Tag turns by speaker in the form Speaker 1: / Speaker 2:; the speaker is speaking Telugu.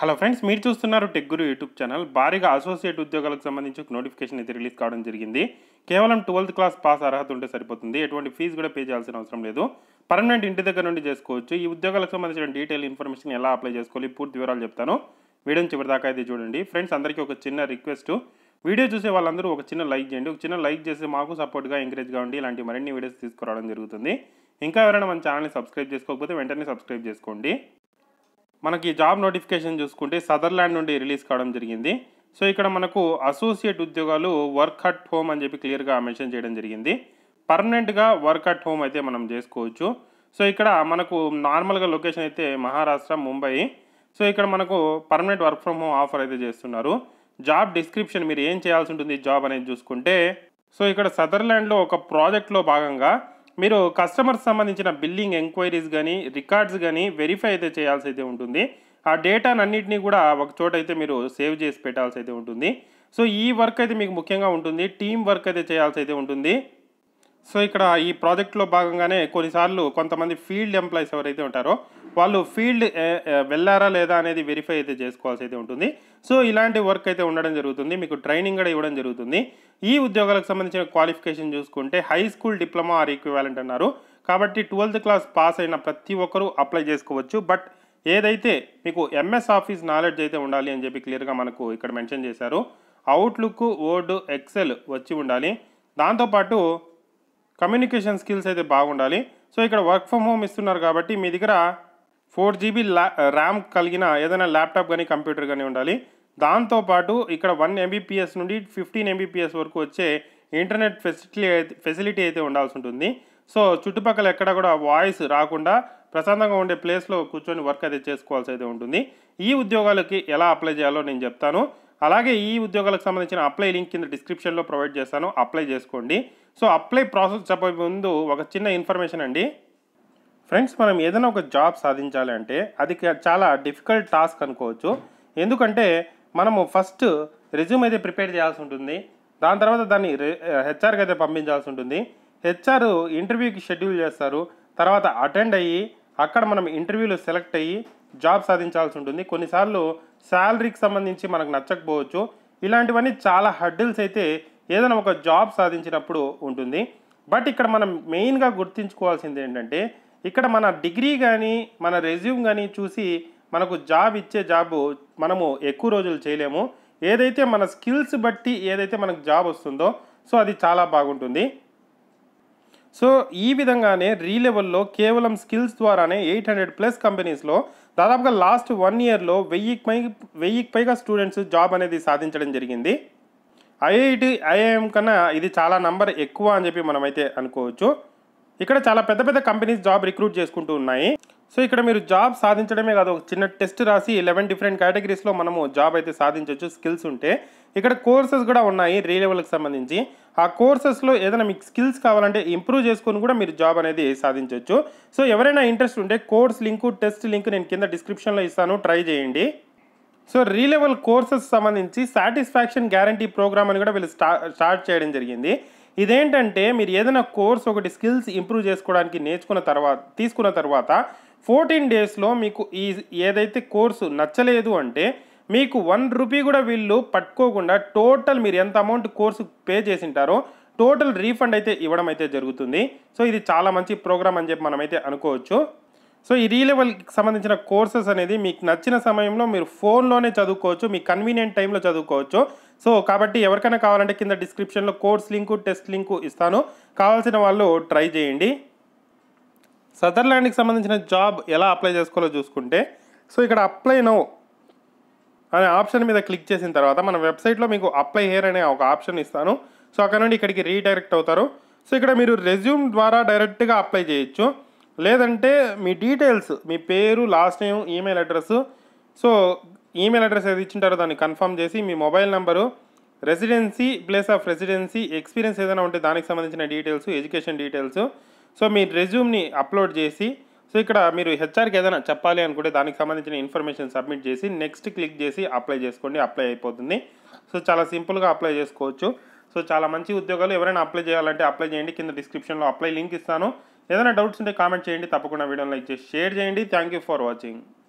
Speaker 1: హలో ఫ్రెండ్స్ మీరు చూస్తున్నారు టెక్ గురు యూట్యూబ్ ఛానల్ భారీగా అసోసియేట్ ఉద్యోగాలకు సంబంధించి ఒక నోటిఫికేషన్ అయితే రిలీజ్ కావడం జరిగింది కేవలం ట్వెల్త్ క్లాస్ పాస్ అర్హత ఉంటే సరిపోతుంది ఎటువంటి ఫీజు కూడా పే చేయాల్సిన అవసరం లేదు పర్మనెంట్ ఇంటి దగ్గర నుండి చేసుకోవచ్చు ఈ ఉద్యోగాలకు సంబంధించిన డీటెయిల్ ఇన్ఫర్మేషన్ ఎలా అప్లై చేసుకోవాలి పూర్తి వివరాలు చెప్తాను వీడియోని చివరి దాకా అయితే చూడండి ఫ్రెండ్స్ అందరికీ ఒక చిన్న రిక్వెస్ట్ వీడియో చూసే వాళ్ళందరూ ఒక చిన్న లైక్ చేయండి ఒక చిన్న లైక్ చేసి మాకు సపోర్ట్గా ఎంకరేజ్గా ఉండి ఇలాంటి మరిన్ని వీడియోస్ తీసుకురావడం జరుగుతుంది ఇంకా ఎవరైనా మన ఛానల్ని సబ్స్క్రైబ్ చేసుకోకపోతే వెంటనే సబ్స్క్రైబ్ చేసుకోండి మనకి జాబ్ నోటిఫికేషన్ చూసుకుంటే సదర్లాండ్ నుండి రిలీజ్ కావడం జరిగింది సో ఇక్కడ మనకు అసోసియేట్ ఉద్యోగాలు వర్క్ అట్ హోమ్ అని చెప్పి క్లియర్గా మెన్షన్ చేయడం జరిగింది పర్మనెంట్గా వర్క్ అట్ హోమ్ అయితే మనం చేసుకోవచ్చు సో ఇక్కడ మనకు నార్మల్గా లొకేషన్ అయితే మహారాష్ట్ర ముంబై సో ఇక్కడ మనకు permanent work from home offer అయితే చేస్తున్నారు జాబ్ డిస్క్రిప్షన్ మీరు ఏం చేయాల్సి ఉంటుంది జాబ్ అనేది చూసుకుంటే సో ఇక్కడ సదర్లాండ్లో ఒక ప్రాజెక్ట్లో భాగంగా మీరు కస్టమర్స్ సంబంధించిన బిల్లింగ్ ఎంక్వైరీస్ కానీ రికార్డ్స్ కానీ వెరిఫై అయితే చేయాల్సి అయితే ఉంటుంది ఆ డేటానన్నింటినీ కూడా ఒక చోట అయితే మీరు సేవ్ చేసి పెట్టాల్సి అయితే ఉంటుంది సో ఈ వర్క్ అయితే మీకు ముఖ్యంగా ఉంటుంది టీం వర్క్ అయితే చేయాల్సి అయితే ఉంటుంది సో ఇక్కడ ఈ ప్రాజెక్ట్లో భాగంగానే కొన్నిసార్లు కొంతమంది ఫీల్డ్ ఎంప్లాయీస్ ఎవరైతే ఉంటారో వాళ్ళు ఫీల్డ్ వెళ్ళారా లేదా అనేది వెరిఫై అయితే చేసుకోవాల్సి అయితే ఉంటుంది సో ఇలాంటి వర్క్ అయితే ఉండడం జరుగుతుంది మీకు ట్రైనింగ్ కూడా ఇవ్వడం జరుగుతుంది ఈ ఉద్యోగాలకు సంబంధించిన క్వాలిఫికేషన్ చూసుకుంటే high school diploma or equivalent అన్నారు కాబట్టి ట్వెల్త్ క్లాస్ పాస్ అయిన ప్రతి ఒక్కరూ అప్లై చేసుకోవచ్చు బట్ ఏదైతే మీకు ఎంఎస్ ఆఫీస్ నాలెడ్జ్ అయితే ఉండాలి అని చెప్పి క్లియర్గా మనకు ఇక్కడ మెన్షన్ చేశారు అవుట్లుక్ వర్డ్ ఎక్సెల్ వచ్చి ఉండాలి దాంతోపాటు కమ్యూనికేషన్ స్కిల్స్ అయితే బాగుండాలి సో ఇక్కడ వర్క్ ఫ్రమ్ హోమ్ ఇస్తున్నారు కాబట్టి మీ దగ్గర ఫోర్ జీబీ ల్యా ర్యామ్ కలిగిన ఏదైనా ల్యాప్టాప్ కానీ కంప్యూటర్ కానీ ఉండాలి దాంతోపాటు ఇక్కడ వన్ ఎంబీపీఎస్ నుండి ఫిఫ్టీన్ ఎంబీపీఎస్ వరకు వచ్చే ఇంటర్నెట్ ఫెసిలిటీ అయితే ఫెసిలిటీ అయితే ఉండాల్సి ఉంటుంది సో చుట్టుపక్కల ఎక్కడ కూడా వాయిస్ రాకుండా ప్రశాంతంగా ఉండే ప్లేస్లో కూర్చొని వర్క్ అయితే చేసుకోవాల్సి అయితే ఉంటుంది ఈ ఉద్యోగాలకి ఎలా అప్లై చేయాలో నేను చెప్తాను అలాగే ఈ ఉద్యోగాలకు సంబంధించిన అప్లై లింక్ కింద డిస్క్రిప్షన్లో ప్రొవైడ్ చేస్తాను అప్లై చేసుకోండి సో అప్లై ప్రాసెస్ చెప్పే ముందు ఒక చిన్న ఇన్ఫర్మేషన్ అండి ఫ్రెండ్స్ మనం ఏదైనా ఒక జాబ్ సాధించాలి అంటే అది క- చాలా డిఫికల్ట్ టాస్క్ అనుకోవచ్చు ఎందుకంటే మనము ఫస్ట్ రెజ్యూమ్ అయితే ప్రిపేర్ చేయాల్సి ఉంటుంది దాని తర్వాత దాన్ని హెచ్ఆర్కి అయితే పంపించాల్సి ఉంటుంది హెచ్ఆర్ ఇంటర్వ్యూకి షెడ్యూల్ చేస్తారు తర్వాత అటెండ్ అయ్యి అక్కడ మనం ఇంటర్వ్యూలో సెలెక్ట్ అయ్యి జాబ్ సాధించాల్సి ఉంటుంది కొన్నిసార్లు శాలరీకి సంబంధించి మనకు నచ్చకపోవచ్చు ఇలాంటివన్నీ చాలా హడ్డిల్స్ అయితే ఏదైనా ఒక జాబ్ సాధించినప్పుడు ఉంటుంది బట్ ఇక్కడ మనం మెయిన్గా గుర్తుంచుకోవాల్సింది ఏంటంటే ఇక్కడ మన డిగ్రీ కానీ మన రెజ్యూమ్ కానీ చూసి మనకు జాబ్ ఇచ్చే జాబ్ మనము ఎక్కువ రోజులు చేయలేము ఏదైతే మన స్కిల్స్ బట్టి ఏదైతే మనకు జాబ్ వస్తుందో సో అది చాలా బాగుంటుంది సో ఈ విధంగానే రీ లెవెల్లో కేవలం స్కిల్స్ ద్వారానే ఎయిట్ హండ్రెడ్ ప్లస్ కంపెనీస్లో దాదాపుగా లాస్ట్ వన్ ఇయర్లో వెయ్యికి పై వెయ్యికి పైగా స్టూడెంట్స్ జాబ్ అనేది సాధించడం జరిగింది ఐఐటి ఐఐఎం కన్నా ఇది చాలా నంబర్ ఎక్కువ అని చెప్పి మనమైతే అనుకోవచ్చు ఇక్కడ చాలా పెద్ద పెద్ద కంపెనీస్ జాబ్ రిక్రూట్ చేసుకుంటూ ఉన్నాయి సో ఇక్కడ మీరు జాబ్ సాధించడమే కాదు ఒక చిన్న టెస్ట్ రాసి లెవెన్ డిఫరెంట్ కేటగిరీస్లో మనము జాబ్ అయితే సాధించవచ్చు స్కిల్స్ ఉంటే ఇక్కడ కోర్సెస్ కూడా ఉన్నాయి రీ లెవెల్కి సంబంధించి ఆ కోర్సెస్లో ఏదైనా మీకు స్కిల్స్ కావాలంటే ఇంప్రూవ్ చేసుకొని కూడా మీరు జాబ్ అనేది సాధించవచ్చు సో ఎవరైనా ఇంట్రెస్ట్ ఉంటే కోర్స్ లింకు టెస్ట్ లింక్ నేను కింద డిస్క్రిప్షన్లో ఇస్తాను ట్రై చేయండి సో రీ లెవెల్ కోర్సెస్ సంబంధించి సాటిస్ఫాక్షన్ గ్యారంటీ ప్రోగ్రామ్ అని కూడా వీళ్ళు స్టా స్టార్ట్ చేయడం జరిగింది ఇదేంటంటే మీరు ఏదైనా కోర్స్ ఒకటి స్కిల్స్ ఇంప్రూవ్ చేసుకోవడానికి నేర్చుకున్న తర్వాత తీసుకున్న తర్వాత ఫోర్టీన్ డేస్లో మీకు ఈ ఏదైతే కోర్సు నచ్చలేదు అంటే మీకు వన్ రూపీ కూడా వీళ్ళు పట్టుకోకుండా టోటల్ మీరు ఎంత అమౌంట్ కోర్సు పే చేసింటారో టోటల్ రీఫండ్ అయితే ఇవ్వడం అయితే జరుగుతుంది సో ఇది చాలా మంచి ప్రోగ్రామ్ అని చెప్పి మనమైతే అనుకోవచ్చు సో ఈ రీ లెవెల్కి సంబంధించిన కోర్సెస్ అనేది మీకు నచ్చిన సమయంలో మీరు ఫోన్లోనే చదువుకోవచ్చు మీ కన్వీనియంట్ టైంలో చదువుకోవచ్చు సో కాబట్టి ఎవరికైనా కావాలంటే కింద డిస్క్రిప్షన్లో కోర్స్ లింకు టెస్ట్ లింకు ఇస్తాను కావాల్సిన వాళ్ళు ట్రై చేయండి సదర్లాండ్కి సంబంధించిన జాబ్ ఎలా అప్లై చేసుకోవాలో చూసుకుంటే సో ఇక్కడ అప్లై నౌ అనే ఆప్షన్ మీద క్లిక్ చేసిన తర్వాత మన వెబ్సైట్లో మీకు అప్లై హేర్ అనే ఒక ఆప్షన్ ఇస్తాను సో అక్కడ నుండి ఇక్కడికి రీడైరెక్ట్ అవుతారు సో ఇక్కడ మీరు రెజ్యూమ్ ద్వారా డైరెక్ట్గా అప్లై చేయొచ్చు లేదంటే మీ డీటెయిల్స్ మీ పేరు last name email address so email address ఏది ఇచ్చింటారో దాన్ని కన్ఫర్మ్ చేసి మీ mobile number residency place of residency experience ఏదైనా ఉంటే దానికి సంబంధించిన డీటెయిల్స్ ఎడ్యుకేషన్ డీటెయిల్స్ సో మీ రెజ్యూమ్ని అప్లోడ్ చేసి సో ఇక్కడ మీరు హెచ్ఆర్కి ఏదైనా చెప్పాలి అనుకుంటే దానికి సంబంధించిన ఇన్ఫర్మేషన్ సబ్మిట్ చేసి నెక్స్ట్ క్లిక్ చేసి అప్లై చేసుకోండి అప్లై అయిపోతుంది సో చాలా సింపుల్గా అప్లై చేసుకోవచ్చు సో చాలా మంచి ఉద్యోగాలు ఎవరైనా అప్లై చేయాలంటే అప్లై చేయండి కింద డిస్క్రిప్షన్లో అప్లై లింక్ ఇస్తాను ఏదైనా డౌట్స్ ఉంటే కామెంట్ చేయండి తప్పకుండా వీడియోని లైక్ చేసి షేర్ చేయండి థ్యాంక్ యూ ఫర్ వాచింగ్